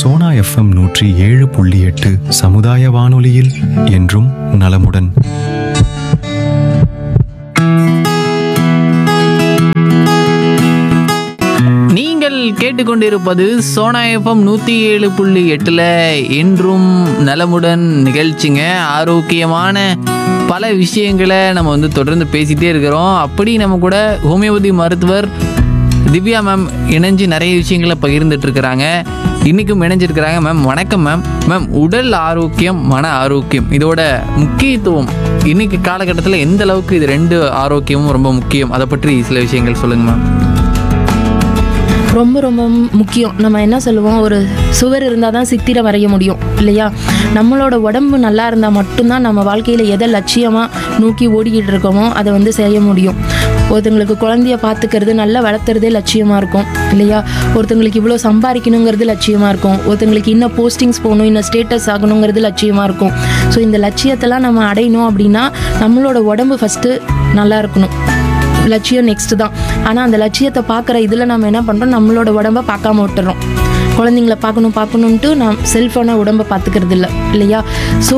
Sona FM நூற்றி ஏழு புள்ளி எட்டு சமுதாய வானொலியில் என்றும் நலமுடன் நீங்கள் கேட்டுக்கொண்டிருப்பது சோனா எஃப்எம் நூற்றி ஏழு புள்ளி எட்டில் என்றும் நலமுடன் நிகழ்ச்சிங்க ஆரோக்கியமான பல விஷயங்களை நம்ம வந்து தொடர்ந்து பேசிகிட்டே இருக்கிறோம் அப்படி நம்ம கூட ஹோமியோபதி மருத்துவர் திவ்யா மேம் இணைஞ்சு நிறைய விஷயங்களை பகிர்ந்துட்டு இருக்கிறாங்க இன்றைக்கும் இணைஞ்சிருக்கிறாங்க மேம் வணக்கம் மேம் மேம் உடல் ஆரோக்கியம் மன ஆரோக்கியம் இதோட முக்கியத்துவம் இன்னைக்கு காலகட்டத்தில் எந்த அளவுக்கு இது ரெண்டு ஆரோக்கியமும் ரொம்ப முக்கியம் அதை பற்றி சில விஷயங்கள் சொல்லுங்கள் மேம் ரொம்ப ரொம்ப முக்கியம் நம்ம என்ன சொல்லுவோம் ஒரு சுவர் இருந்தால் தான் சித்திரை வரைய முடியும் இல்லையா நம்மளோட உடம்பு நல்லா இருந்தால் மட்டும்தான் நம்ம வாழ்க்கையில் எதை லட்சியமாக நோக்கி ஓடிக்கிட்டு இருக்கோமோ அதை வந்து செய்ய முடியும் ஒருத்தங்களுக்கு குழந்தைய பார்த்துக்கிறது நல்லா வளர்த்துறதே லட்சியமாக இருக்கும் இல்லையா ஒருத்தங்களுக்கு இவ்வளோ சம்பாதிக்கணுங்கிறது லட்சியமாக இருக்கும் ஒருத்தங்களுக்கு இன்னும் போஸ்டிங்ஸ் போகணும் இன்னும் ஸ்டேட்டஸ் ஆகணுங்கிறது லட்சியமாக இருக்கும் ஸோ இந்த லட்சியத்தெல்லாம் நம்ம அடையணும் அப்படின்னா நம்மளோட உடம்பு ஃபஸ்ட்டு நல்லா இருக்கணும் லட்சியம் நெக்ஸ்ட் தான் ஆனால் அந்த லட்சியத்தை பார்க்குற இதில் நம்ம என்ன பண்ணுறோம் நம்மளோட உடம்ப பார்க்காம விட்டுறோம் குழந்தைங்கள பார்க்கணும் பார்க்கணுன்ட்டு நான் செல்ஃபோனை உடம்ப பார்த்துக்கிறது இல்லை இல்லையா ஸோ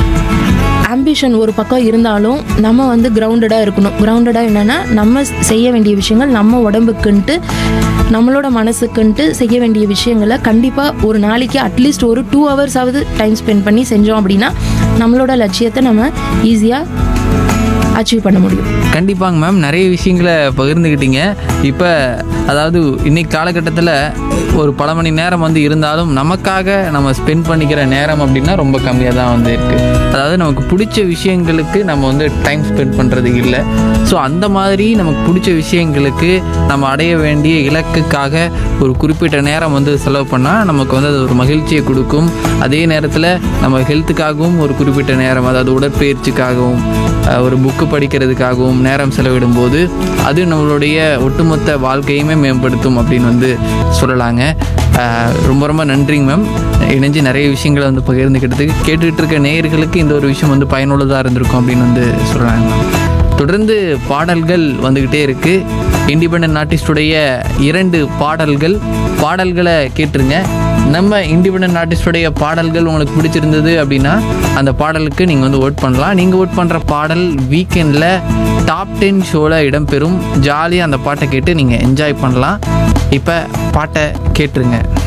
ஆம்பிஷன் ஒரு பக்கம் இருந்தாலும் நம்ம வந்து கிரவுண்டடாக இருக்கணும் கிரவுண்டடாக என்னென்னா நம்ம செய்ய வேண்டிய விஷயங்கள் நம்ம உடம்புக்குன்ட்டு நம்மளோட மனசுக்குன்ட்டு செய்ய வேண்டிய விஷயங்களை கண்டிப்பாக ஒரு நாளைக்கு அட்லீஸ்ட் ஒரு டூ ஹவர்ஸாவது டைம் ஸ்பெண்ட் பண்ணி செஞ்சோம் அப்படின்னா நம்மளோட லட்சியத்தை நம்ம ஈஸியாக அச்சீவ் பண்ண முடியும் கண்டிப்பாங்க மேம் நிறைய விஷயங்களை பகிர்ந்துக்கிட்டீங்க இப்போ அதாவது இன்னைக்கு காலகட்டத்தில் ஒரு பல மணி நேரம் வந்து இருந்தாலும் நமக்காக நம்ம ஸ்பெண்ட் பண்ணிக்கிற நேரம் அப்படின்னா ரொம்ப கம்மியாக தான் வந்து இருக்குது அதாவது நமக்கு பிடிச்ச விஷயங்களுக்கு நம்ம வந்து டைம் ஸ்பெண்ட் பண்ணுறது இல்லை ஸோ அந்த மாதிரி நமக்கு பிடிச்ச விஷயங்களுக்கு நம்ம அடைய வேண்டிய இலக்குக்காக ஒரு குறிப்பிட்ட நேரம் வந்து செலவு பண்ணால் நமக்கு வந்து அது ஒரு மகிழ்ச்சியை கொடுக்கும் அதே நேரத்தில் நம்ம ஹெல்த்துக்காகவும் ஒரு குறிப்பிட்ட நேரம் அதாவது உடற்பயிற்சிக்காகவும் அஹ், ஒரு புக்கு படிக்கிறதுக்காகவும் நேரம் செலவிடும்போது அது நம்மளுடைய ஒட்டுமொத்த வாழ்க்கையுமே மேம்படுத்தும் அப்படின்னு வந்து சொல்லலாங்க அஹ், ரொம்ப ரொம்ப நன்றிங்க மேம் இணைஞ்சு நிறைய விஷயங்களை வந்து பகிர்ந்துக்கிட்டதுக்கு கேட்டுக்கிட்டு இருக்க நேயர்களுக்கு இந்த ஒரு விஷயம் வந்து பயனுள்ளதாக இருந்திருக்கும் அப்படின்னு வந்து சொல்லலாங்க மேம் தொடர்ந்து பாடல்கள் வந்துக்கிட்டே இருக்கு இண்டிபெண்ட் ஆர்டிஸ்டுடைய இரண்டு பாடல்கள் பாடல்களை கேட்டுருங்க நம்ம இண்டிபெண்ட் ஆர்டிஸ்டுடைய பாடல்கள் உங்களுக்கு பிடிச்சிருந்தது அப்படின்னா அந்த பாடலுக்கு நீங்கள் வந்து ஓட் பண்ணலாம் நீங்கள் ஓட் பண்ணுற பாடல் வீக்கெண்டில் டாப் டென் ஷோவில் இடம்பெறும் ஜாலியாக அந்த பாட்டை கேட்டு நீங்கள் என்ஜாய் பண்ணலாம் இப்போ பாட்டை கேட்டுருங்க